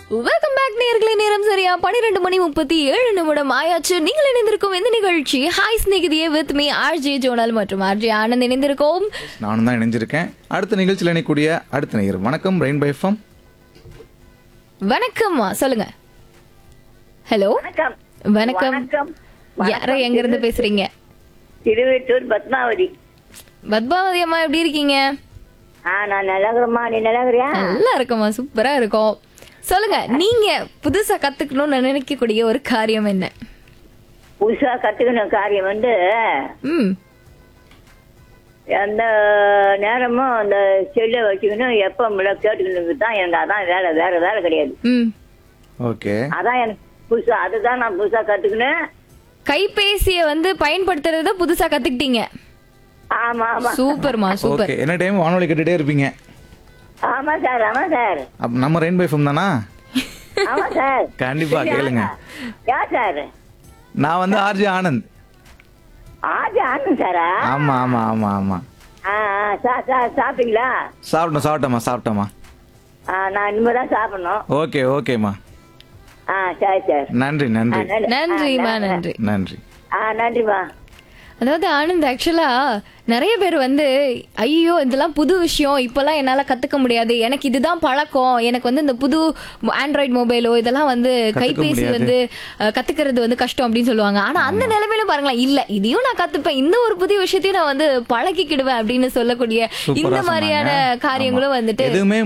Welcome back நேர்களே நேரம் சரியா பன்னிரெண்டு மணி முப்பத்தி ஏழு நிமிடம் ஆயாச்சு நீங்கள் இணைந்திருக்கும் இந்த நிகழ்ச்சி ஹாய் ஸ்நேகிதியே வித் மீ ஆர்ஜே ஜோனல் மற்றும் ஆர்ஜே ஆனந்த் இணைந்திருக்கோம் நானும் தான் இணைஞ்சிருக்கேன் அடுத்த நிகழ்ச்சியில் இணைக்கூடிய அடுத்த நேயர் வணக்கம் ரெயின் பை எஃப்எம் வணக்கம்மா சொல்லுங்க ஹலோ வணக்கம் வணக்கம் வணக்கம் யார எங்க இருந்து பேசுறீங்க திருவெட்டூர் பத்மாவதி பத்மாவதி அம்மா எப்படி இருக்கீங்க ஆ நான் நல்லாகிறேம்மா நீ நல்லாகிறியா நல்லா இருக்கோம்மா சூப்பரா இருக்கும் சொல்லுங்க நீங்க புதுசா கத்துக்கணும்னு நினைக்கக்கூடிய ஒரு காரியம் என்ன புதுசா கத்துக்கின காரியம் வந்து ம் எந்த நேரமும் அந்த செல்லை வச்சுக்கணும் எப்ப முள்ள கேட்டுக்கணும் தான் எனக்கு அதான் வேலை வேற வேலை கிடையாது ம் ஓகே அதான் எனக்கு புதுசா அதுதான் நான் புதுசா கத்துக்கினேன் கைபேசியை வந்து பயன்படுத்துறத புதுசா கத்துக்கிட்டீங்க ஆமா ஆமா சூப்பர்மா சூப்பர் ஓகே என்ன டைம் வானொலி கேட்டுட்டே இருப்பீங்க ஆமா சார் ஆமா சார் அப்ப நம்ம ரெயின் பை எஃப்எம் தானா ஆமா சார் கண்டிப்பா கேளுங்க யா சார் நான் வந்து ஆர்ஜி ஆனந்த் ஆஜி ஆனந்த் சாரா ஆமா ஆமா ஆமா ஆமா ஆ ஆ, சா- சா- சாப்பிட்டீங்களா சாப்பிட்டோம் சாப்பிட்டோமா சாப்பிட்டோமா ஆ, நான் இனிமே தான் சாப்பிடணும் ஓகே ஓகேம்மா ஆ சரி சார் நன்றி நன்றி நன்றிமா நன்றி நன்றி ஆ நன்றிம்மா அதாவது ஆனந்த் ஆக்சுவலா நிறைய பேர் வந்து ஐயோ இதெல்லாம் புது விஷயம் இப்பெல்லாம் என்னால கத்துக்க முடியாது எனக்கு இதுதான் பழக்கம் எனக்கு வந்து இந்த புது ஆண்ட்ராய்டு மொபைலோ இதெல்லாம் வந்து கைபேசி முடியாது. வந்து அஹ், கத்துக்கிறது வந்து கஷ்டம் அப்படின்னு சொல்லுவாங்க ஆனா அந்த நிலைமையில பாருங்களேன் இல்ல இதையும் நான் கத்துப்பேன் இந்த ஒரு புதிய விஷயத்தையும் நான் வந்து பழகிக்கிடுவேன் அப்படின்னு சொல்லக்கூடிய சூப்பரா இந்த மாதிரியான சொன்னாங்க. காரியங்களும் ஆமா. வந்துட்டு எதுவுமே